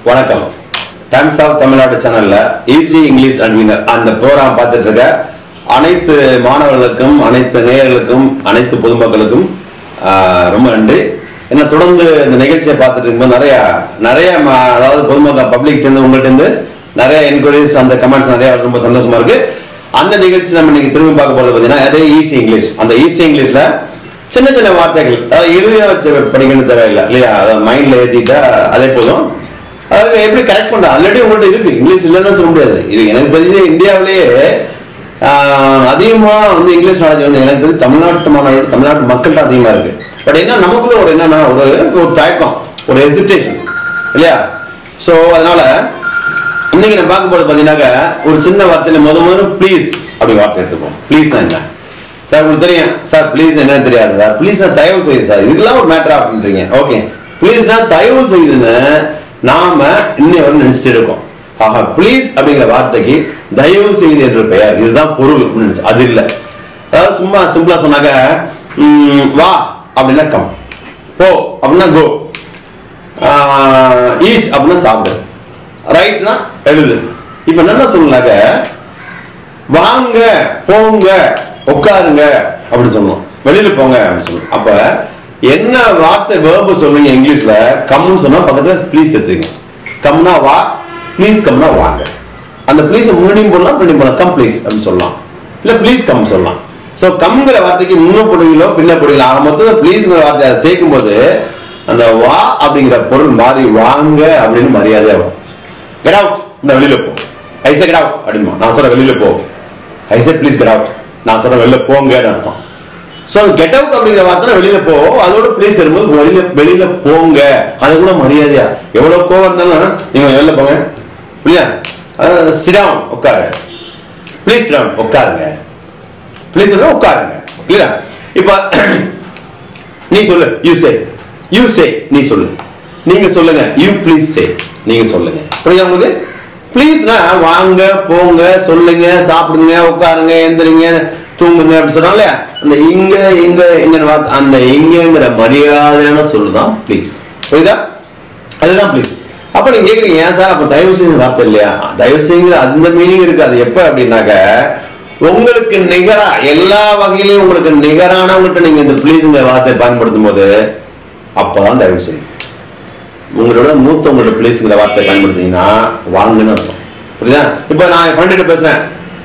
வணக்கம் times of Tamil Nadu சேனல்ல easy English and வினர் அந்த ப்ரோக்ராம் பார்த்துட்டு இருக்க அனைத்து மாணவர்களுக்கும் அனைத்து நேயர்களுக்கும் அனைத்து பொதுமக்களுக்கும் ஆஹ், ரொம்ப நன்றி என்ன தொடர்ந்து இந்த நிகழ்ச்சியை பார்த்துட்டு இருக்கும்போது நிறைய நிறைய ம- அதாவது பொதுமக்கள் பப்ளிக் இருந்து உங்கள்ட்ட இருந்து நிறைய என்கொயரிஸ் அந்த கமெண்ட்ஸ் நிறைய ரொம்ப சந்தோஷமா இருக்கு அந்த நிகழ்ச்சி நம்ம இன்னைக்கு திரும்பி பார்க்க போறது பார்த்தீங்கன்னா அதே ஈஸி இங்கிலீஷ் அந்த ஈஸி இங்கிலீஷ்ல சின்ன சின்ன வார்த்தைகள் அதாவது எழுதிய வச்சு படிக்கணும் தேவையில்லை இல்லையா அதாவது மைண்ட்ல ஏத்திட்டா அதே போதும் அதாவது எப்படி கரெக்ட் பண்ற ஆல்ரெடி உங்கள்ட்ட இருக்கு இங்கிலீஷ் இல்லைன்னு சொல்ல முடியாது இது எனக்கு தெரிஞ்ச இந்தியாவிலேயே ஆஹ், அதிகமா வந்து இங்கிலீஷ் நாலேஜ் வந்து எனக்கு தெரிஞ்சு தமிழ்நாட்டு மாணவர்கள் தமிழ்நாட்டு மக்கள்கிட்ட அதிகமா இருக்கு பட் என்ன நமக்குள்ள ஒரு என்னன்னா ஒரு ஒரு தயக்கம் ஒரு ஹெசிடேஷன் இல்லையா சோ அதனால இன்னைக்கு நம்ம பார்க்க போறது பாத்தீங்கன்னாக்க ஒரு சின்ன வார்த்தையில முத முதல்ல ப்ளீஸ் அப்படி வார்த்தை எடுத்துப்போம் ப்ளீஸ்னா என்ன சார் உங்களுக்கு தெரியும் சார் ப்ளீஸ் என்னன்னு தெரியாது சார் ப்ளீஸ் தயவு செய்யுது சார் இதெல்லாம் ஒரு மேட்டரா அப்படின்றீங்க ஓகே ப்ளீஸ்னா தயவு செய்யுதுன்னு நாம இன்னை வரை நினைச்சிட்டு இருக்கோம் ஆஹா ப்ளீஸ் அப்படிங்கிற வார்த்தைக்கு தயவு செய்து என்ற பெயர் இதுதான் பொருள் அப்படின்னு நினைச்சு. அது இல்ல அதாவது சும்மா சிம்பிளா சொன்னாக்க ம், வா அப்படின்னா கம் போ அப்படின்னா கோ ஈட் அப்படின்னா சாப்பிடு ரைட்னா எழுது இப்ப என்ன சொல்லலாக்க வாங்க போங்க உட்காருங்க அப்படி சொல்லணும் வெளியில போங்க அப்படி சொல்லணும் அப்ப என்ன வார்த்தை வேர்பு சொல்லுங்க இங்கிலீஷ்ல கம்னு சொன்னா பக்கத்துல ப்ளீஸ் எடுத்துங்க கம்னா வா ப்ளீஸ் கம்னா வாங்க அந்த ப்ளீஸ் முன்னாடியும் போடலாம் பின்னாடி போடலாம் கம் ப்ளீஸ் அப்படின்னு சொல்லலாம் இல்ல ப்ளீஸ் கம் சொல்லலாம் சோ கம்ங்கிற வார்த்தைக்கு முன்ன போடுவீங்களோ பின்ன போடுவீங்களோ ஆக மொத்தம் ப்ளீஸ்ங்கிற வார்த்தை அதை சேர்க்கும் போது அந்த வா அப்படிங்கிற பொருள் மாறி வாங்க அப்படின்னு மரியாதையா வரும் கெட் அவுட் இந்த வெளியில போ ஐசே கெட் அவுட் அப்படிமா நான் சொல்ற வெளியில போ ஐசே ப்ளீஸ் கெட் அவுட் நான் சொல்ற வெளியில போங்கன்னு அர்த்தம் சோ கெட் அவுட் அப்படிங்கிற வார்த்தை வெளியில போ அதோட ப்ளீஸ் இருக்கும்போது வெளியில வெளியில போங்க அது கூட மரியாதையா எவ்வளவு கோவம் இருந்தாலும் நீங்க வெளில போங்க இல்லையா சிடான் உட்காரு ப்ளீஸ் சிடான் உட்காருங்க ப்ளீஸ் உட்காருங்க இல்லையா இப்ப நீ சொல்லு யூ சே யூ சே நீ சொல்லு நீங்க சொல்லுங்க யூ ப்ளீஸ் சே நீங்க சொல்லுங்க புரியுதா உங்களுக்கு ப்ளீஸ்னா வாங்க போங்க சொல்லுங்க சாப்பிடுங்க உட்காருங்க எந்திரிங்க தூங்குங்க அப்படி சொல்றாங்க இல்லையா அந்த இங்க இங்க இங்க வார்த்தை அந்த இங்கங்கிற மரியாதையான சொல்லுதான் ப்ளீஸ் புரியுதா அதுதான் ப்ளீஸ் அப்ப நீங்க கேக்குறீங்க ஏன் சார் அப்ப தயவு செய்து வார்த்தை இல்லையா தயவு செய்யுங்கிற அந்த மீனிங் இருக்கு அது எப்ப அப்படின்னாக்க உங்களுக்கு நிகரா எல்லா வகையிலும் உங்களுக்கு நிகரானவங்ககிட்ட நீங்க இந்த ப்ளீஸ்ங்கிற வார்த்தையை பயன்படுத்தும் போது அப்பதான் தயவு செய்யும் உங்களோட மூத்தவங்களோட ப்ளீஸ்ங்கிற வார்த்தை பயன்படுத்தீங்கன்னா வாங்குன்னு அர்த்தம் புரியுதா இப்ப நான் என் ஃப்ரெண்ட் பேசுறேன்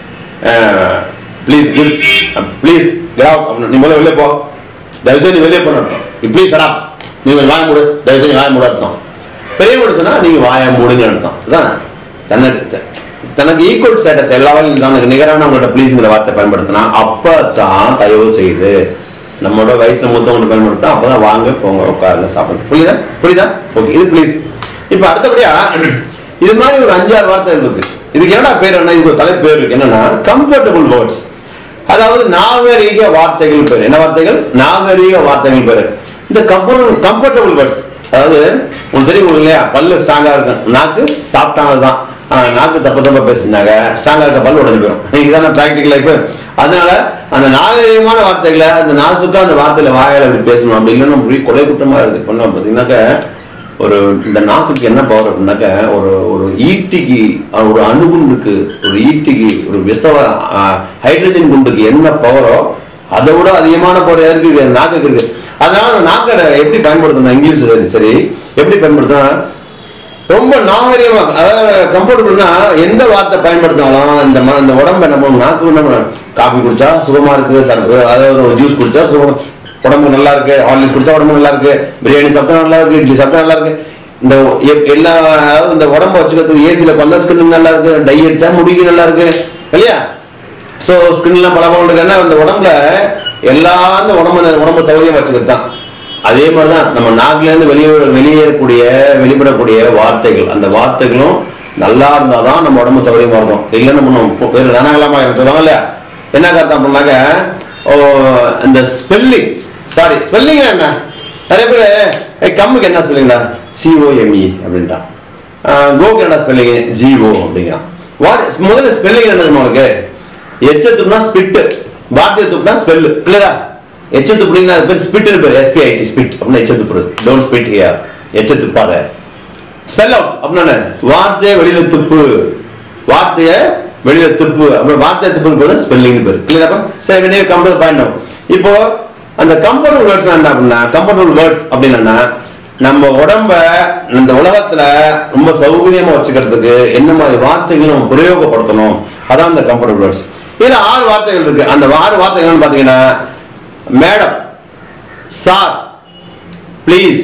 ப்ளீஸ் குட் ப்ளீஸ் கிராப் அப்படின்னு நீ முதல்ல வெளியே போ தயவு செய்து நீ வெளியே போன அர்த்தம் ப்ளீஸ் சடாப் நீ கொஞ்சம் வாய மூடு தயவு செய்து வாய மூட அர்த்தம் பெரிய மூடு சொன்னா நீங்க வாய மூடுங்க அர்த்தம் அதான் தனக்கு தனக்கு ஈக்குவல் ஸ்டேட்டஸ் எல்லாரும் தனக்கு நிகரான உங்களோட ப்ளீஸ்ங்கிற வார்த்தை பயன்படுத்தினா அப்பதான் தயவு செய்து நம்மளோட வயசுல மூத்தவங்க பயன்படுத்தா அப்பதான் வாங்க போங்க உட்காருங்க சாப்பிடுங்க புரியுதா புரியுதா ஓகே இது ப்ளீஸ் இப்ப அடுத்தபடியா இது மாதிரி ஒரு அஞ்சாறு வார்த்தை இருக்கு இதுக்கு என்னடா பேர் என்ன இதுக்கு ஒரு தலைப்பு பேர் இருக்கு என்னன்னா கம்ஃபர்டபுள் வேர்ட்ஸ் அதாவது நாகரீக வார்த்தைகள் பேர் என்ன வார்த்தைகள் நாகரீக வார்த்தைகள் பேர் இந்த கம்ஃபர்டபுள் கம்ஃபர்டபுள் வேர்ட்ஸ் அதாவது உங்களுக்கு தெரியும் உங்களுக்கு இல்லையா பல்லு ஸ்ட்ராங்கா இருக்கும் நாக்கு சாப்பிட்டானது தான் ஆனா நாக்கு தப்பு தப்பா பேசினாங்க ஸ்ட்ராங்கா இருக்க பல்லு உடஞ்சு போயிடும் இதுதான் பிராக்டிக்கல் லைஃப் அதனால அந்த நாகரீகமான வார்த்தைகளை அந்த நாசுக்கா அந்த வார்த்தையில வாயால அப்படி பேசணும் அப்படி இல்லைன்னா அப்படி கொலை குற்றமா இருக்கு பண்ணோம் பாத்தீங்கன்னாக்க ஒரு இந்த நாக்குக்கு என்ன பவர் அப்படின்னாக்க ஒரு ஒரு ஈட்டிக்கு அஹ், ஒரு அணுகுண்டுக்கு ஒரு ஈட்டிக்கு ஒரு விசவ ஹைட்ரஜன் குண்டுக்கு என்ன பவரோ அதை விட அதிகமான பவர் யாருக்கு இருக்கு? நாக்குக்கு இருக்கு அதனால அந்த நாக்கை எப்படி பயன்படுத்தணும் இங்கிலீஷ் சரி சரி எப்படி பயன்படுத்தணும் ரொம்ப நாகரிகமா அதாவது கம்ஃபர்டபுள்னா எந்த வார்த்தை பயன்படுத்தினாலும் இந்த ம- இந்த உடம்பு என்ன பண்ணும் நாக்கு என்ன பண்ணும் காபி குடிச்சா சுகமா இருக்கு சரக்கு அதாவது ஒரு ஜூஸ் குடிச்சா சுகம் உடம்பு நல்லா இருக்கு ஹார்லிக்ஸ் குடிச்சா உடம்பு நல்லா இருக்கு பிரியாணி சாப்பிட்டா நல்லா இருக்கு இட்லி சாப்பிட்டா நல்லா இருக்கு இந்த எ- எல்லா அதாவது இந்த உடம்ப வச்சுக்கிறதுக்கு ஏசில பண்ண ஸ்கின் நல்லா இருக்கு டை அடிச்சா முடிக்கு நல்லா இருக்கு இல்லையா சோ ஸ்கின் எல்லாம் பல இருக்குன்னா அந்த உடம்புல எல்லா அந்த உடம்பு அந்த உடம்பு சௌகரியம் வச்சுக்கிறது தான் அதே மாதிரிதான் நம்ம நாக்குல இருந்து வெளியே வெளியேறக்கூடிய வெளிப்படக்கூடிய வார்த்தைகள் அந்த வார்த்தைகளும் நல்லா இருந்தாதான் நம்ம உடம்பு சௌகரியமா இருக்கும் இல்லைன்னு நம்ம வேறு ரணகலமா சொல்லுவாங்க இல்லையா என்ன கருத்தம் பண்ணாக்க ஓ இந்த ஸ்பெல்லிங் சாரி ஸ்பெல்லிங் என்ன நிறைய பேர் ஏய், கம்முக்கு என்ன ஸ்பெல்லிங்டா சிஓஎம்இ அப்படின்ட்டான் ஆஹ், கோக்கு என்ன ஸ்பெல்லிங் ஜிஓ அப்படிங்கிறான் வாட் முதல்ல ஸ்பெல்லிங் என்ன தெரியுமா உனக்கு எச்ச துப்புனா ஸ்பிட் வார்த்தை துப்புனா ஸ்பெல் கிளியரா எச்ச துப்புனீங்கன்னா அது பேர் ஸ்பிட் பேர் எஸ்பிஐடி ஸ்பிட் அப்படின்னு எச்ச துப்புறது டோன்ட் ஸ்பிட் ஹியர் எச்ச துப்பாத ஸ்பெல் அவுட் அப்படின்னா வார்த்தையை வெளியில துப்பு வார்த்தையை வெளியில துப்பு அப்புறம் வார்த்தையை துப்பு போது ஸ்பெல்லிங் பேர் இல்லையாப்பா சரி வெளியே கம்ப்யூட்டர் பாயிண்ட் இப்போ அந்த கம்ஃபர்டபுள் வேர்ட்ஸ் என்ன அப்படின்னா கம்ஃபர்டபுள் வேர்ட்ஸ் அப்படின்னா நம்ம உடம்ப இந்த உலகத்துல ரொம்ப சௌகரியமா வச்சுக்கிறதுக்கு என்ன மாதிரி வார்த்தைகள் நம்ம பிரயோகப்படுத்தணும் அதான் அந்த கம்ஃபர்டபுள் வேர்ட்ஸ் இதுல ஆறு வார்த்தைகள் இருக்கு அந்த ஆறு வார்த்தைகள் பாத்தீங்கன்னா madam sir please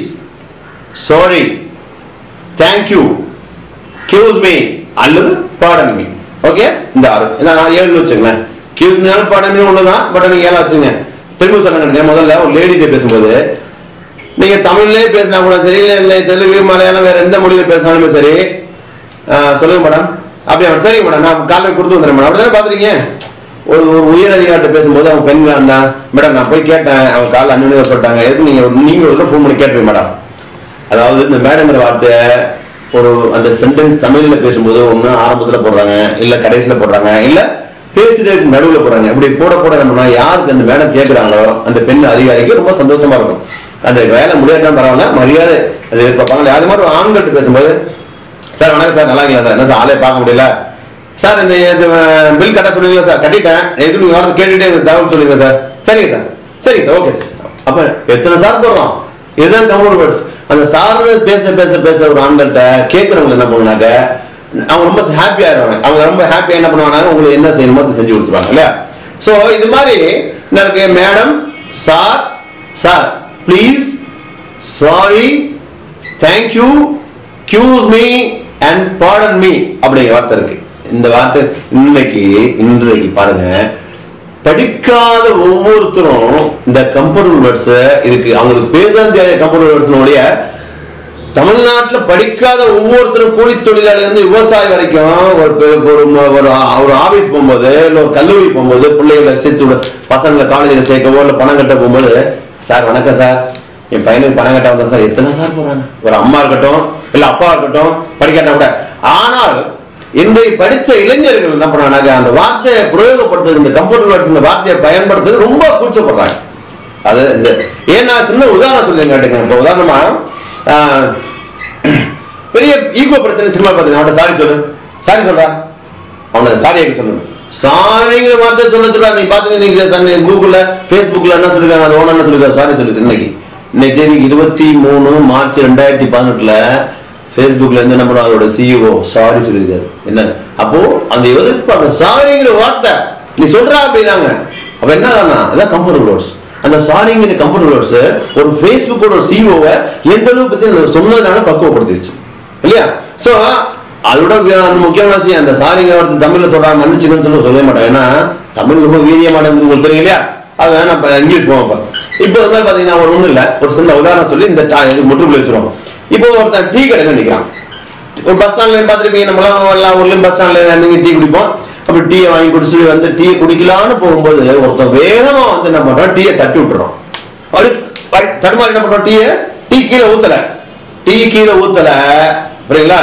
sorry thank you excuse me அல்லது பாடன் மீ ஓகே இந்த ஆறு இந்த நான் ஏழு வச்சுங்களேன் கியூஸ் மீனாலும் பாடன் மீ ஒண்ணுதான் பட் நீங்க ஏழு வச்சுங்க திரும்ப சொல்லுங்க முதல்ல ஒரு லேடிட்ட பேசும்போது நீங்க தமிழ்லயே பேசினா கூட சரி இல்ல இல்ல தெலுங்கு மலையாளம் வேற எந்த மொழியில பேசினாலுமே சரி ஆஹ் சொல்லுங்க மேடம் அப்படியா சரிங்க மேடம் நான் காலையில் கொடுத்து வந்துடுறேன் மேடம் அப்படிதான் பாத்துறீங்க ஒரு ஒரு உயர் அதிகாரிட்ட பேசும்போது அவங்க பெண்கள் இருந்தா மேடம் நான் போய் கேட்டேன் அவங்க காலைல அஞ்சு மணி சொல்லிட்டாங்க எதுக்கு நீங்க நீங்க ஒரு ஃபோன் பண்ணி கேட்பீங்க மேடம் அதாவது இந்த மேடங்கிற வார்த்தை ஒரு அந்த சென்டென்ஸ் தமிழ்ல பேசும்போது ஒண்ணு ஆரம்பத்துல போடுறாங்க இல்ல கடைசியில போடுறாங்க இல்ல பேசிட்டு நடுவுல போடுறாங்க இப்படி போட போட நம்மனா யாருக்கு அந்த மேடம் கேட்கறாங்களோ அந்த பெண் அதிகாரிக்கு ரொம்ப சந்தோஷமா இருக்கும் அந்த வேலை முடியாட்டா பரவாயில்ல மரியாதை அது எதிர்பார்ப்பாங்க அது மாதிரி ஒரு ஆண்கள்ட்ட பேசும்போது சார் வணக்கம் சார் நல்லா இருக்கீங்களா சார் என்ன சார் ஆளே பார்க்க முடியல சார் இந்த பில் கட்ட சொல்லுவீங்களா சார் கட்டிட்டேன் எதுவும் நீங்க வரது கேட்டுட்டே எனக்கு தகவல் சொல்லுங்க சார் சரிங்க சார் சரிங்க சார் ஓகே சார் அப்ப எத்தனை சார் போடுறோம் இதுதான் கம்ப்யூட்டர் வேர்ட்ஸ் அந்த சார் பேச பேச பேச ஒரு ஆண்கள்ட்ட கேட்கறவங்க என்ன பண்ணுவாங்க அவங்க ரொம்ப ஹாப்பி ஆயிடுவாங்க அவங்க ரொம்ப ஹாப்பியா என்ன பண்ணுவாங்க உங்களுக்கு என்ன செய்யணுமோ அதை செஞ்சு கொடுத்துருவாங்க இல்லையா சோ இது மாதிரி எனக்கு madam sir sir please sorry thank you excuse me and pardon me அப்படிங்கிற வார்த்தை இருக்கு இந்த வார்த்தை இன்னைக்கு இன்றைக்கு பாருங்க படிக்காத ஒவ்வொருத்தரும் இந்த கம்ப்யூட்டர் வேர்ட்ஸ் இதுக்கு அவங்களுக்கு பேர் தான் தெரியாத கம்ப்யூட்டர் வேர்ட்ஸ் தமிழ்நாட்டுல படிக்காத ஒவ்வொருத்தரும் கூலி தொழிலாளி இருந்து விவசாயி வரைக்கும் ஒரு பெ- ஒரு ம- ஒரு ஆ- ஒரு ஆபீஸ் போகும்போது இல்ல ஒரு கல்லூரி போகும்போது பிள்ளைகளை சேர்த்து விட பசங்களை காலேஜில் சேர்க்கவோ இல்ல பணம் கட்ட போகும்போது சார் வணக்கம் சார் என் பையனுக்கு பணம் கட்ட வந்தா சார் எத்தனை சார் போறாங்க ஒரு அம்மா இருக்கட்டும் இல்ல அப்பா இருக்கட்டும் படிக்காட்டா கூட ஆனால் இன்றைக்கு படிச்ச இளைஞர்கள் என்ன பண்றாங்க அந்த வார்த்தையை பிரயோகப்படுத்துறது இந்த கம்ப்யூட்டர் வேர்ட்ஸ் இந்த வார்த்தையை பயன்படுத்துறது ரொம்ப கூச்சப்படுறாங்க அது இந்த ஏன்னா சின்ன உதாரணம் சொல்லுங்க கேட்டுங்க இப்போ உதாரணமா ஆஹ், பெரிய ஈகோ பிரச்சனை சினிமா பார்த்தீங்க அவன்கிட்ட சாரி சொல்லு சாரி சொல்றா அவனை சாரி கேட்க சொல்லணும் சாரிங்கிற வார்த்தை சொல்ல சொல்றா நீ பாத்துங்க நீங்க சன் கூகுள்ல ஃபேஸ்புக்ல என்ன சொல்லிருக்காங்க அது ஓனர் என்ன சொல்லிருக்காங்க சாரி சொல்லிருக்கு இன்னைக்கு இன்னைக்கு தேதிக்கு இருபத்தி மூணு மார்ச் ரெண்டாயிரத்தி பதினெட்டுல ஃபேஸ்புக்ல இருந்து என்ன பண்ணுவாங்க அதோட சிஇஓ சாரி சொல்லியிருக்காரு என்ன அப்போ அந்த எதிர்ப்பு அந்த சாரிங்கிற வார்த்தை நீ சொல்றா அப்படின்னாங்க அப்ப என்ன ஆகும்னா, அதான் கம்ஃபர்டபுள் வேர்ட்ஸ் அந்த சாரிங்கிற கம்ஃபர்டபுள் வேர்ட்ஸ் ஒரு ஃபேஸ்புக்கோட ஒரு சிஇஓவை எந்த அளவுக்கு பத்தி சொன்னதுனால பக்குவப்படுத்திடுச்சு இல்லையா சோ அதோட வி- அந்த முக்கியமான விஷயம் அந்த சாரிங்க வார்த்தை தமிழ்ல சொல்றாங்க மன்னிச்சுக்கன்னு சொல்லி சொல்லவே மாட்டாங்க ஏன்னா தமிழ் ரொம்ப வீரியமானது உங்களுக்கு தெரியும் இல்லையா அது வேணா இப்ப இங்கிலீஷ் போவோம் இப்ப. இப்போ இது மாதிரி பாத்தீங்கன்னா ஒரு ஒண்ணும் இல்ல ஒரு சின்ன உதாரணம் சொல்லி இந்த டா- இது முற்றுப்புள்ளி வச்சிருவோம் இப்போ ஒருத்தன் டீ கடையில நிக்கிறான் ஒரு பஸ் ஸ்டாண்ட்ல பார்த்துருப்பீங்க நம்மளாம் எல்லா ஊர்லயும் பஸ் ஸ்டாண்ட்ல நீங்க டீ குடிப்போம் அப்ப டீயை வாங்கி குடிச்சு வந்து டீயை குடிக்கலாம்னு போகும்போது ஒருத்தன் வேகமா வந்து என்ன பண்றான் டீயை தட்டி விட்டுறோம் அப்படி அப்படி தடுமாறி என்ன பண்றோம் டீயை டீ கீழே ஊத்தல டீ கீழே ஊத்தல புரியுங்களா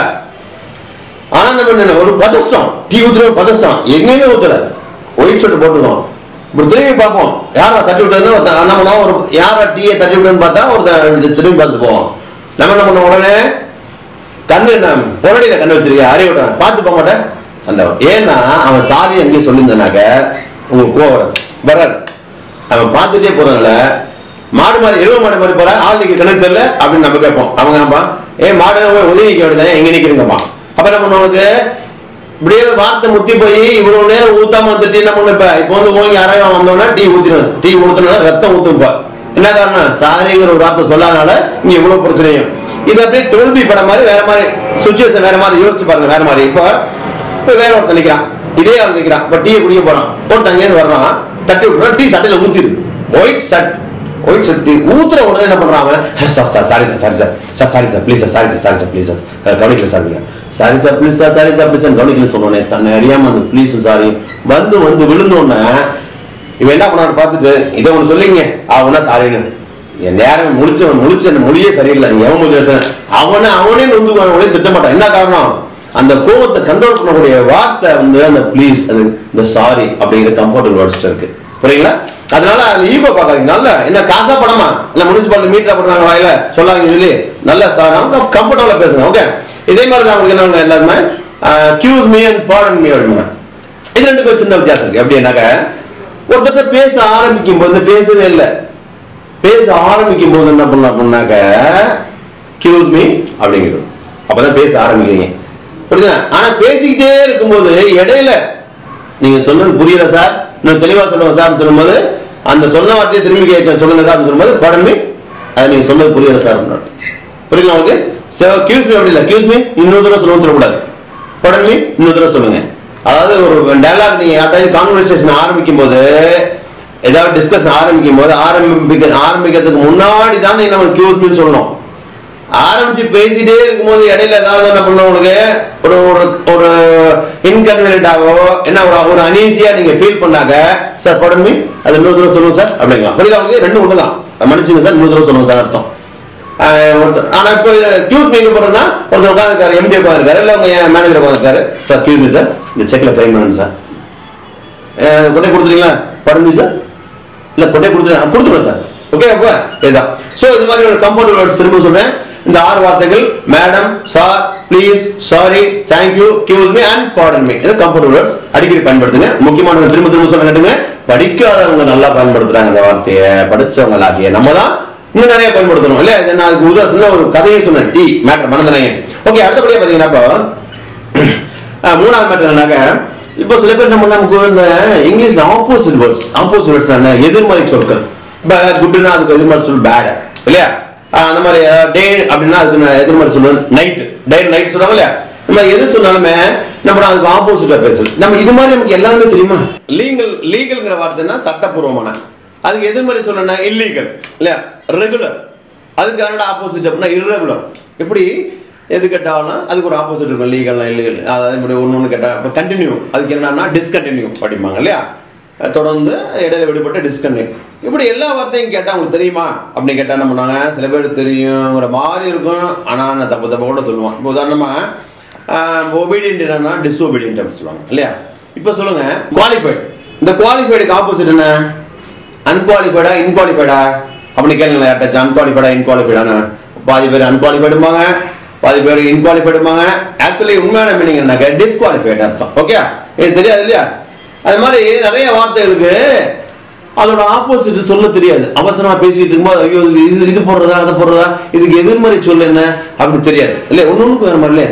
ஆனா என்ன பண்ண ஒரு பதஷ்டம் டீ ஊத்துற ஒரு பதஷ்டம் எங்கேயுமே ஊத்தல ஒயிட் ஷர்ட் போட்டுருக்கோம் இப்படி திரும்பி பார்ப்போம் யாரா தட்டி விட்டது என்ன பண்ணுவோம் ஒரு யாரா டீயை தட்டி விட்டதுன்னு பார்த்தா ஒரு திரும்பி பார்த்துட்டு போவோம் நம்ம என்ன பண்ணுவோம் உடனே கண்ணு என்ன பொரடியில கண்ணு வச்சிருக்க அறிய விட்டான் பார்த்து போக மாட்டேன் சண்டை வரும். ஏன்னா அவன் சாரி அங்கேயே சொல்லியிருந்தானாக்க உங்களுக்கு கோவம் வராது வராது அவன் பார்த்துட்டே போறதுனால மாடு மாதிரி எருவ மாடு மாதிரி போற ஆள் நிக்க கணக்கு தெரியல அப்படின்னு நம்ம கேட்போம் அவங்க கேட்பா ஏ மாடு போய் உதவி நிக்க வேண்டியது எங்க நிக்கிறீங்கப்பா அப்ப என்ன பண்ணுவாங்க இப்படியே வார்த்தை முத்தி போய் இவ்வளவு நேரம் ஊத்தாம வந்துட்டு என்ன பண்ண இப்ப இப்போ வந்து போய் யாராவது வந்தோம்னா டீ ஊத்திடும் டீ ஊத்துனா ரத்தம் ஊத்துப்பா என்ன காரணம் சாரிங்கிற ஒரு வார்த்தை சொல்லாதனால இங்க இவ்வளவு பிரச்சனையும் இது அப்படியே டுவெல் பி படம் மாதிரி வேற மாதிரி சுச்சுவேஷன் வேற மாதிரி யோசிச்சு பாருங்க வேற மாதிரி இப்போ இப்போ வேற ஒருத்தன் நிக்கிறான் இதே ஆள் நிக்கிறான் இப்போ டீ குடிக்க போறான் ஒருத்தன் அங்கேருந்து வர்றான் தட்டி விட்டுறான் டீ சட்டையில ஊத்திடுது ஒயிட் ஷர்ட் ஒயிட் ஷர்ட் ஊத்துற உடனே என்ன பண்றான் அவன் sir sir sorry sir sorry sir sir sorry sir please sir sorry sir sorry sir please sir கவனிக்கல சார் நீங்க sorry sir please sir sorry sir please கவனிக்கல சொன்னோன்னே தன்னை அறியாம அந்த ப்ளீஸ் சாரி வந்து வந்து விழுந்தோடனே இவன் என்ன பண்ணான்னு பார்த்துட்டு இதை ஒன்று சொல்லிங்க அவனா சாரின்னு என் நேரம் முடிச்சவன் முடிச்ச அந்த மொழியே சரியில்லை நீ எவன் மொழி பேசுற அவனை அவனே நொந்து அவனே திட்ட மாட்டான் என்ன காரணம் அந்த கோபத்தை கண்ட்ரோல் பண்ணக்கூடிய வார்த்தை வந்து அந்த ப்ளீஸ் அது இந்த சாரி அப்படிங்கிற கம்ஃபர்டபுள் வேர்ட்ஸ் இருக்கு புரியுங்களா அதனால அந்த ஈகோ பார்க்காதீங்க நல்ல என்ன காசா பணமா இல்ல முனிசிபாலிட்டி மீட்டர் போடுறாங்க வாயில சொல்லாதீங்க சொல்லி நல்ல சார் கம்ஃபர்டபுளா பேசுங்க ஓகே இதே மாதிரி தான் உங்களுக்கு என்ன எல்லாருமே excuse me and pardon me அப்படிமா இது ரெண்டுக்கும் சின்ன வித்தியாசம் இருக்கு எப்படின்னாக்க ஒருத்தர் பேச ஆரம்பிக்கும் போது பேசவே இல்லை பேச ஆரம்பிக்கும் போது என்ன பண்ண அப்படின்னாக்க கியூஸ் மீ அப்படிங்கிறது அப்பதான் பேச ஆரம்பிக்கிறீங்க புரியுதா ஆனா பேசிக்கிட்டே இருக்கும்போது இடையில நீங்க சொன்னது புரியல சார் இன்னும் தெளிவா சொல்லுங்க சார் சொல்லும்போது அந்த சொன்ன வார்த்தையை திரும்பி கேட்க சொல்லுங்க சார் சொல்லும்போது படம் மீ அது நீங்க சொன்னது புரியல சார் புரியுங்களா உங்களுக்கு கியூஸ் மீ அப்படி இல்லை கியூஸ் மீ இன்னொரு தடவை சொல்லுவோம் சொல்லக்கூடாது படம் மீ இன்னொரு தடவை சொல்லுங்க அதாவது ஒரு டயலாக் நீங்க யார்ட்டாவது கான்வர்சேஷன் ஆரம்பிக்கும் போது ஏதாவது டிஸ்கஷன் ஆரம்பிக்கும் போது ஆரம்பிக்க ஆரம்பிக்கிறதுக்கு முன்னாடி தான் நீங்க நம்ம கியூஸ் மீ சொல்லணும் ஆரம்பிச்சு பேசிட்டே இருக்கும்போது இடையில ஏதாவது என்ன பண்ண உங்களுக்கு ஒரு ஒரு ஒரு இன்கன்வீனியன்டாவோ என்ன ஒரு ஒரு அனீசியா நீங்க ஃபீல் பண்ணாக்க சார் படம் அது இன்னொரு தடவை சொல்லுங்க சார் அப்படிங்களா புரியுதா உங்களுக்கு ரெண்டு ஒன்று தான் மன்னிச்சுங்க சார் இன்னொரு தடவை சொல்லுங்க சார் அர்த்தம் ஆஹ் ஒருத்தர் ஆனா இப்போ கியூஸ் மீங்க போறோம்னா ஒருத்தர் உட்காந்துருக்காரு எம்டி உட்காந்துருக்காரு இல்ல உங்க மேனேஜர் உட்காந்துருக்காரு சார் கியூஸ் மீ சார் இந்த செக்ல கிளைம் பண்ணுங்க சார் ஆஹ் கொண்டே கொடுத்துறீங்களா படம் சார் இல்ல கொண்டே கொடுத்துருங்க கொடுத்துருவேன் சார் ஓகே அப்ப இதுதான் சோ இது மாதிரி ஒரு கம்பவுண்ட் வேர்ட்ஸ் திரும்ப சொல்றேன் இந்த ஆறு வார்த்தைகள் madam sir please sorry thank you excuse me and pardon me இது கம்பவுண்ட் வேர்ட்ஸ் அடிக்கடி பயன்படுத்துங்க முக்கியமான திரும்ப திரும்ப சொல்ல கேட்டுங்க படிக்காதவங்க நல்லா பயன்படுத்துறாங்க இந்த வார்த்தையை படிச்சவங்களாகிய நம்ம தான் இன்னும் நிறைய பயன்படுத்தணும் இல்ல இது நான் அதுக்கு உதாசனம் ஒரு கதையை சொன்னேன் டி மேட்டர் மறந்துனீங்க ஓகே அடுத்தபடியா பாத்தீங்கன்னா இப்போ அஹ், மூணாவது மேட்டர் என்னன்னாக்க இப்போ சில பேர் நம்ம நமக்கு இந்த இங்கிலீஷ்ல ஆப்போசிட் வேர்ட்ஸ் ஆப்போசிட் வேர்ட்ஸ் என்ன எதிர்மறை சொற்கள் குட்னா அதுக்கு எதிர்மறை சொல் பேட் இல்லையா அஹ், அந்த மாதிரி டே அப்படின்னா அதுக்கு நான் எதிர்மறை சொல் நைட் டே நைட் சொல்றாங்க இல்லையா நம்ம எது சொன்னாலுமே நம்ம அதுக்கு ஆப்போசிட்டா பேசுறது நம்ம இது மாதிரி நமக்கு எல்லாமே தெரியுமா லீகல் லீகல்ங்கிற வார்த்தைன்னா சட்டப்பூர்வமான அதுக்கு எதிர்மறை சொல்லணும்னா இல்லீகல் இல்லையா ரெகுலர் அதுக்கு என்னடா ஆப்போசிட் அப்படின்னா irregular எப்படி எது கேட்டாலும் அதுக்கு ஒரு ஆப்போசிட் இருக்கும் லீகல்னா இல்லீகல் அதாவது இப்படி ஒன்று ஒன்று கேட்டால் இப்போ கண்டினியூ அதுக்கு என்னன்னா டிஸ்கண்டினியூ படிப்பாங்க இல்லையா அஹ் தொடர்ந்து இடையில விடுபட்ட டிஸ்கண்டினியூ இப்படி எல்லா வார்த்தையும் கேட்டால் உங்களுக்கு தெரியுமா அப்படின்னு கேட்டால் என்ன பண்ணாங்க சில பேர் தெரியுங்கிற மாதிரி இருக்கும் ஆனால் நான் தப்பு தப்பு கூட சொல்லுவான் இப்போ உதாரணமாக ஒபீடியன்ட் என்னன்னா டிஸ்ஒபீடியன்ட் அப்படின்னு சொல்லுவாங்க இல்லையா இப்போ சொல்லுங்க குவாலிஃபைட் இந்த குவாலிஃபைடுக்கு ஆப்போசிட் என்ன அன்குவாலிஃபைடா இன்குவாலிஃபைடா அப்படி கேளுங்களேன் யார்ட்டாச்சும் அன்குவாலிஃபைடா இன்குவாலிஃபைடானு பாதி பேர் அன்குவாலிஃபைடுமாங்க பாதி பேர் இன்குவாலிஃபைடுமாங்க ஆக்சுவலி உண்மையான மீனிங் என்னக்க டிஸ்குவாலிஃபைட் அர்த்தம் ஓகே இது தெரியாது இல்லையா அது மாதிரி நிறைய வார்த்தைகளுக்கு அதோட ஆப்போசிட் சொல்ல தெரியாது அவசரமா பேசிட்டு இருக்கும்போது ஐயோ இது இது இது போடுறதா அதை போடுறதா இதுக்கு எதிர்மறை சொல்ல என்ன அப்படி தெரியாது இல்லையா ஒன்னொன்னுக்கு வேற மாதிரி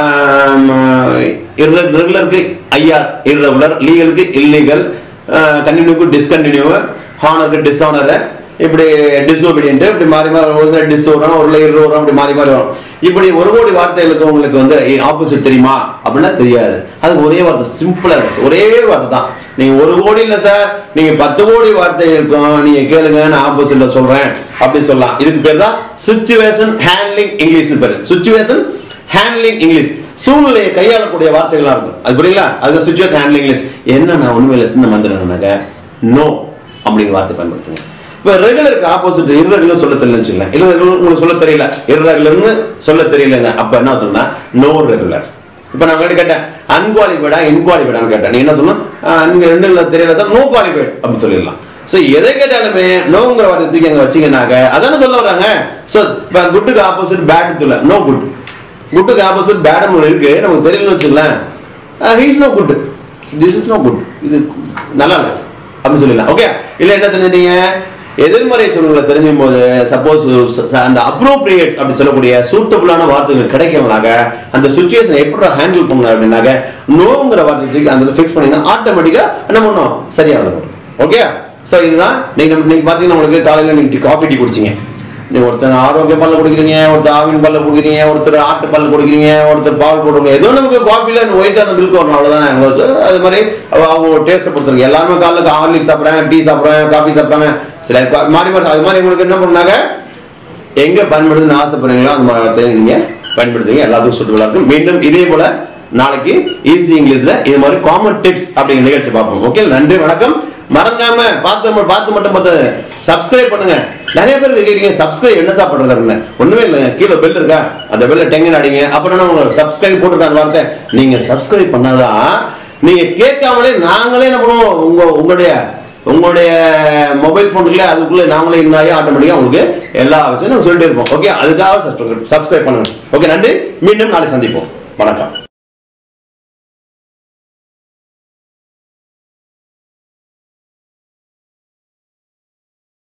ரெகுலருக்கு ஐஆர் irregular லீகலுக்கு இல்லீகல் கண்டினியூக்கு டிஸ்கண்டினியூ ஹானருக்கு டிஸ்ஆனர் இப்படி டிஸ்ஒபீடியன்ட் இப்படி மாறி மாறி ஒரு டிஸ் வரும் ஒரு லேயர் வரும் அப்படி மாறி மாறி வரும் இப்படி ஒரு கோடி வார்த்தைகளுக்கு உங்களுக்கு வந்து ஆப்போசிட் தெரியுமா அப்படின்னா தெரியாது அதுக்கு ஒரே வார்த்தை சிம்பிளா இருக்கு ஒரே வார்த்தை தான் நீங்க ஒரு கோடி இல்ல சார் நீங்க பத்து கோடி வார்த்தை இருக்கும் நீங்க கேளுங்க நான் ஆப்போசிட்ல சொல்றேன் அப்படி சொல்லலாம் இதுக்கு பேர் தான் சுச்சுவேஷன் ஹேண்ட்லிங் இங்கிலீஷ் பேரு சுச்சுவேஷன் ஹேண்ட்லிங் இங்கிலீஷ் சூழ்நிலையை கையாளக்கூடிய வார்த்தைகளா இருக்கும் அது புரியுங்களா அது சுச்சுவேஷன் ஹேண்ட்லிங் இங்கிலீஷ் என்ன நான் ஒண்ணுமே இல்லை சின்ன மந்திரம்னாக்க நோ அப்படிங்கிற வார்த்தை பயன்படுத்துங்க இப்ப ரெகுலருக்கு ஆப்போசிட் irregular சொல்ல தெரியலன்னு வச்சுக்கலாம் irregular உங்களுக்கு சொல்ல தெரியல irregularன்னு சொல்ல தெரியலங்க அப்ப என்ன அர்த்தம்னா நோ ரெகுலர் இப்ப நான் உங்ககிட்ட கேட்டேன் அன்குவாலிஃபைடா இன்குவாலிஃபைடான்னு கேட்டேன் நீங்க என்ன சொல்லணும் ஆஹ் நீங்க ரெண்டு தெரியல சார் நோ குவாலிஃபைட் அப்படின்னு சொல்லிடலாம் சோ எதை கேட்டாலுமே நோங்கிற வார்த்தை தூக்கி அங்க வச்சீங்கன்னாக்க அதானே சொல்ல வராங்க சோ இப்ப குட்டுக்கு ஆப்போசிட் பேட் சொல்ல நோ குட் குட்டுக்கு ஆப்போசிட் பேட் ஒன்று இருக்கு நமக்கு தெரியலன்னு வச்சுக்கலாம் he's no good this is no good இது நல்லா இல்லை அப்படின்னு சொல்லிடலாம் ஓகே இல்ல என்ன தெரிஞ்சுட்டீங்க எதிர்மறை சொல்லுங்களை தெரிஞ்சும் போது சப்போஸ் அந்த அப்ரோப்ரியேட்ஸ் அப்படி சொல்லக்கூடிய சூட்டபுளான வார்த்தைகள் கிடைக்கவனாக அந்த சுச்சுவேஷன் எப்படி ஹேண்டில் பண்ணலாம் அப்படின்னாக்க நோங்கிற வார்த்தைக்கு அந்த ஃபிக்ஸ் பண்ணீங்கன்னா ஆட்டோமேட்டிக்கா என்ன பண்ணும் சரியா வந்து ஓகே சோ இதுதான் நீங்க நீங்க பாத்தீங்கன்னா உங்களுக்கு காலையில நீங்க காஃபி டீ குடிச்சீங்க நீங்க ஒருத்தர் ஆரோக்கிய பால்ல குடிக்கிறீங்க ஒருத்தர் ஆவின் பால்ல குடிக்கிறீங்க ஒருத்தர் ஆட்டு பால் குடிக்கிறீங்க ஒருத்தர் பால் போடுறீங்க ஏதோ நமக்கு காஃபில ஒயிட்டான மில்க் வரணும் அவ்வளவுதான் எங்களுக்கு அது மாதிரி அவ- அவங்க டேஸ்ட் பொறுத்திருக்கு எல்லாருமே காலைல ஹார்லிக் சாப்பிடுறாங்க டீ சாப்பிடுறாங்க காஃபி சாப்பிடுறாங்க சில கா- மாறி மாறி அது மாதிரி உங்களுக்கு என்ன பண்ணாங்க எங்க பயன்படுதுன்னு ஆசைப்படுறீங்களோ அந்த மாதிரி வார்த்தையை நீங்க பயன்படுத்துங்க எல்லாத்துக்கும் சுற்றுலா இருக்கும் மீண்டும் இதே போல நாளைக்கு ஈஸி இங்கிலீஷ்ல இது மாதிரி காமன் டிப்ஸ் அப்படிங்கிற நிகழ்ச்சி பார்ப்போம் ஓகே நன்றி வணக்கம் மறந்துடாம பார்த்து ம- பார்த்து மட்டும் பார்த்து சப்ஸ்கிரைப் பண்ணுங்க நிறைய பேர் கேக்குறீங்க சப்ஸ்கிரைப் என்ன சாப்பிடுறது அப்படின்னு ஒண்ணுமே இல்லைங்க கீழே பெல் இருக்கா அந்த பெல்ல டெங்கன் அடிங்க அப்புறம் உங்களுக்கு சப்ஸ்கிரைப் போட்டுருக்க அந்த வார்த்தை நீங்க சப்ஸ்கிரைப் பண்ணாதான் நீங்க கேட்காமலே நாங்களே என்ன பண்ணுவோம் உங்க உங்களுடைய உங்களுடைய மொபைல் போனுக்குள்ள அதுக்குள்ள நாமளே இருந்தாலே ஆட்டோமேட்டிக்கா உங்களுக்கு எல்லா விஷயம் நம்ம சொல்லிட்டே இருப்போம் ஓகே அதுக்காக சப்ஸ்கிரைப் சப்ஸ்கிரைப் பண்ணுங்க ஓகே நன்றி மீண்டும் நாளை சந்திப்போம் வணக்கம்